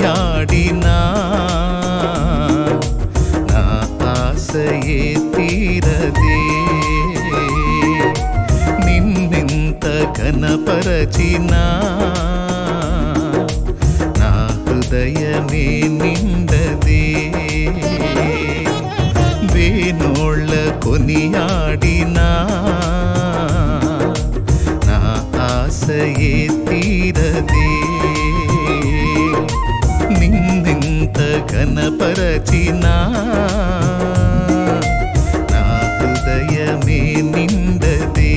కొనియాడినా నా ఆశయే తీరదే నిన్నెంత కనపరచినా నా హృదయమే నిండదే వేనోళ్ళ కొనియాడినా నా ఆశయే తీరదే నిన్నెంత కనపరచినా నా హృదయమే నిండదే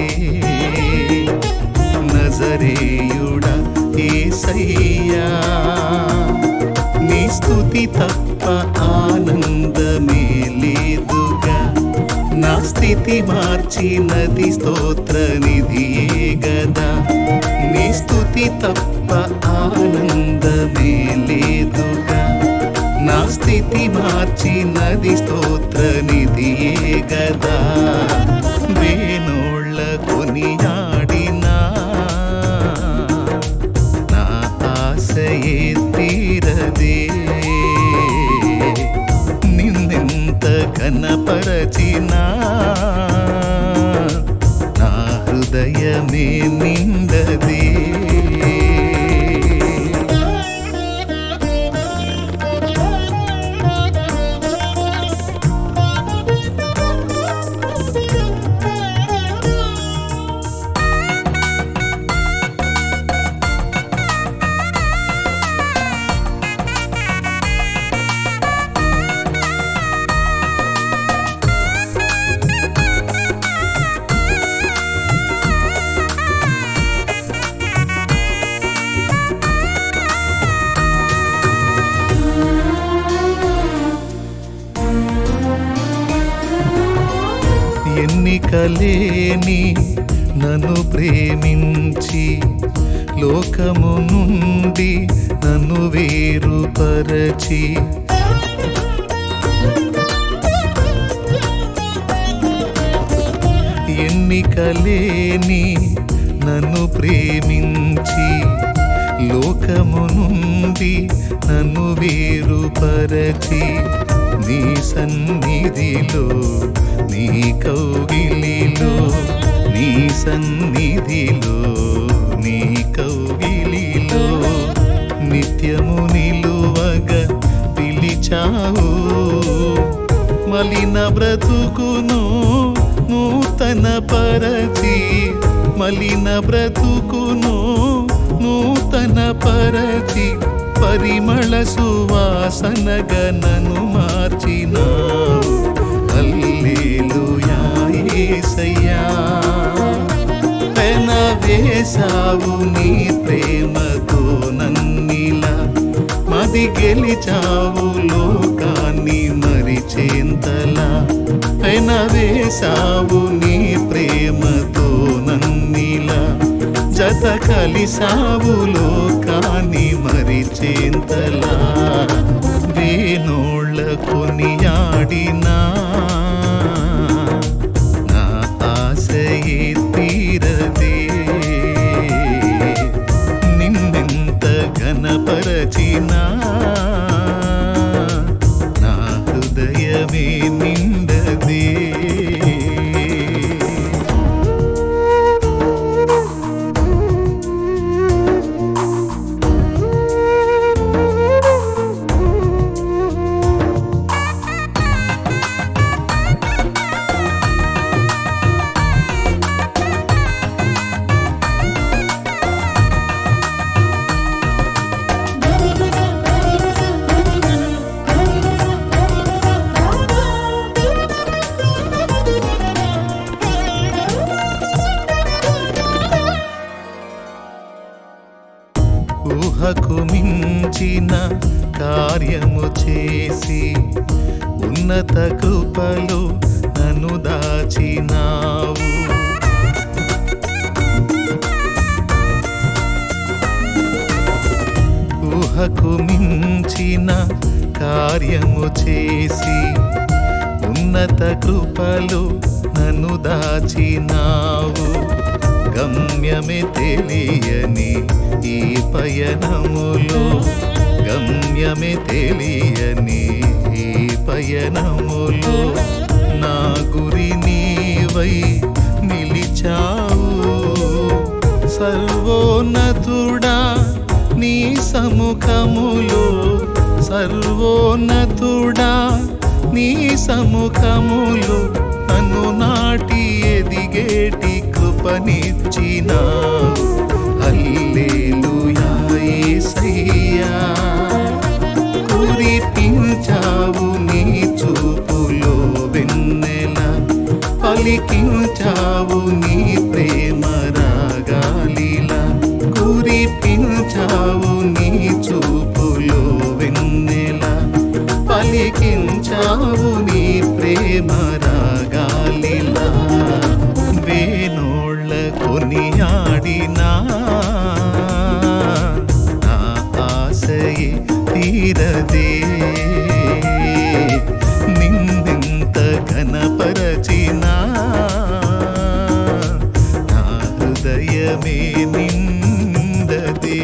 నజరేయుడా ఏసయ్యా నీ స్తుతి తప్ప ఆనందమే లేదుగా నా స్థితి మార్చినది స్తోత్ర నిధియే గదా నీ స్తుతి తప్ప ఆనందమే లేదుగా నా స్థితి మార్చినది స్తోత్ర నిధియే గదా వేణోళ్ళ కొనియాడినా నా ఆశయే తీరదే నిన్నెంత కనపరచినా నా హృదయమే నిండదే ఎన్నికలేని నన్ను ప్రేమించి లోకము నుండి నన్ను వేరుపరచి ఎన్నికలేని నన్ను ప్రేమించి లోకము నుండి నన్ను వేరుపరచి నీ సన్నిధిలో నీ కౌగిలిలో నీ సన్నిధిలో నీ కౌగిలిలో నిత్యము నిలువగా పిలిచావు మలిన బ్రతుకును నూతన పరచి మలిన బ్రతుకును నూతన పరచి పరిమళ సువాసనగా నన్ను మార్చినావు హల్లెలూయా యేసయ్యా పెన వేశావు నీ ప్రేమతో నన్నిలా మది గెలిచావు లోకాన్ని మరిచేంతలా పెన వేశావు నీ ప్రేమతో నన్నిలా జత కలిసావు లోకాన్ని మరిచేంతలా వేనోళ్ళ కొనియాడినా నా ఆశయే తీరదే నిన్నెంత ఘనపరచినా నా హృదయమే నిండదే ఊహకు మించిన కార్యము చేసి ఉన్నత కృపలు నన్ను దాచినావు ఊహకు మించిన కార్యము చేసి ఉన్నత కృపలు నన్ను దాచినావు గమ్యమే తెలియని ఈ పయనములో గమ్య గమ్యమే తెలియని ఈ పయనములో నా గురి నీవై నిలిచావు సర్వోన్నతుడా నీ సముఖములో సర్వోన్నతుడా నీ సముఖములో నన్ను నాటి ఎదిగేటి కృపనిచ్చినావు హల్లెలూయా యేసయ్యా కురిపించావు నీ చూపులో వెన్నెల పలికించావు నీ ప్రేమ రాగాలిలా కురిపించావు నీ చూపులో వెన్నెల పలికించావు నీ ప్రేమ రాగాలిలా వేనోళ్ళ కొనియాడినా నా ఆశయే తీరదే నిందింత ఘనపరచినా నా హృదయమే నిందదే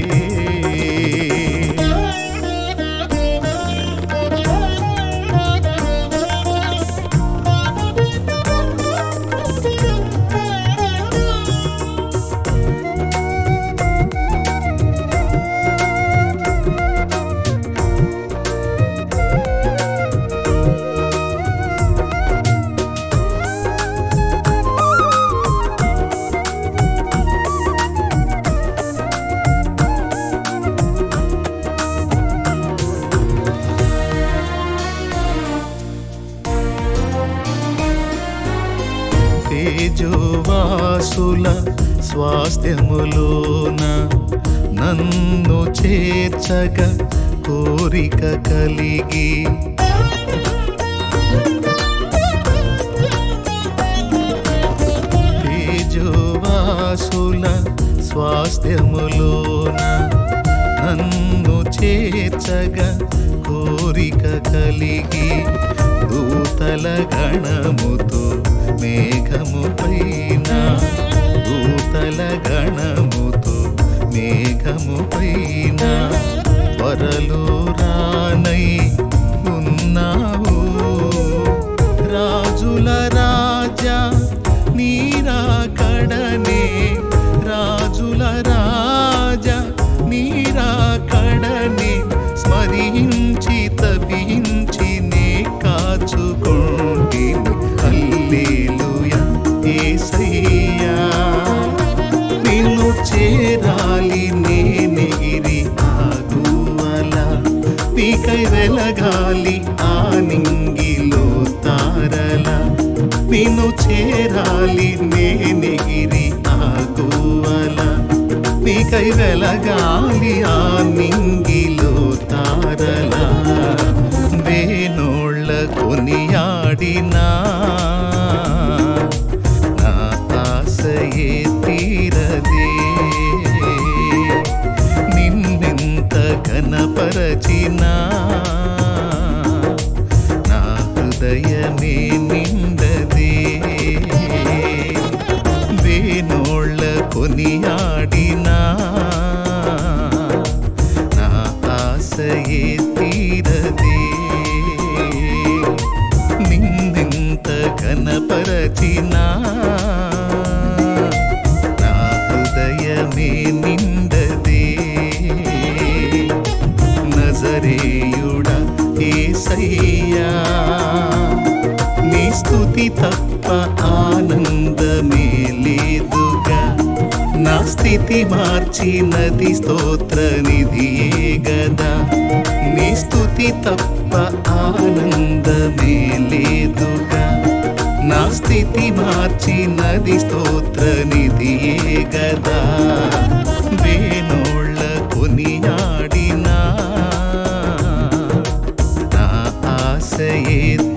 తేజోవాసుల స్వాస్థ్యములోన నన్ను చేర్చగా కోరిక కలిగి తేజోవాసుల స్వాస్థ్యములోన నన్ను చేర్చగా కోరిక కలిగి దూతల గణముతో మేఘము పైన దూతల గణముతో మేఘము పైన త్వరలో రానై ఉన్నావు రాజుల రాజా నీరాకడనే రాజుల రాజా నీరాకడనే స్మరించి తపించి నే కాచుకుంటిని హల్లెలూయా యేసయ్యా నిన్ను చేరాలి నేనెగిరి ఆగువల నీకై వెలగాలి ఆ నింగిలో తారల నిన్ను చేరాలి నేనెగిరి ఆగువల నీకై వెలగాలి ఆ నింగిలో తారల వేనోళ్ళ కొనియాడినా నా ఆశయే తీరదే నిన్నెంత ఘనపరచినా నా హృదయమే నిండదే వేనోళ్ళ కొనియాడినా నా ఆశయే తీరదే నిన్నెంత ఘనపరచినా నా హృదయమే నిండదే నజరేయుడా ఏసయ్యా నీ స్తుతి తప్ప ఆనందమే లేదుగా నా స్థితి మార్చినది స్తోత్ర నిధియే గదా నీ స్తుతి తప్ప ఆనందమే లేదుగా నా స్థితి మార్చినది స్తోత్ర నిధియే గదా వేణోళ్ళ కొనియాడినా నా ఆశయే